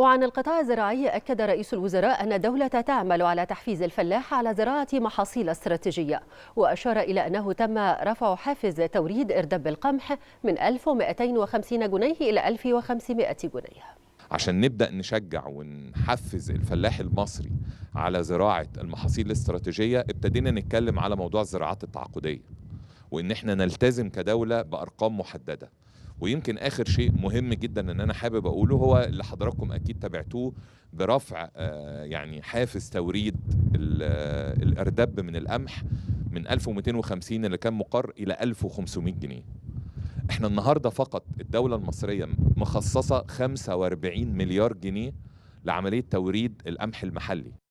وعن القطاع الزراعي أكد رئيس الوزراء أن الدولة تعمل على تحفيز الفلاح على زراعة محاصيل استراتيجية وأشار إلى أنه تم رفع حافز توريد إردب القمح من 1250 جنيه إلى 1500 جنيه عشان نبدا نشجع ونحفز الفلاح المصري على زراعه المحاصيل الاستراتيجيه ابتدينا نتكلم على موضوع الزراعات التعاقديه وان احنا نلتزم كدوله بارقام محدده ويمكن اخر شيء مهم جدا ان انا حابب اقوله هو اللي حضراتكم اكيد تابعتوه برفع يعني حافز توريد الاردب من القمح من 1250 اللي كان مقر الى 1500 جنيه احنا النهارده فقط الدوله المصريه مخصصه 45 مليار جنيه لعمليه توريد القمح المحلي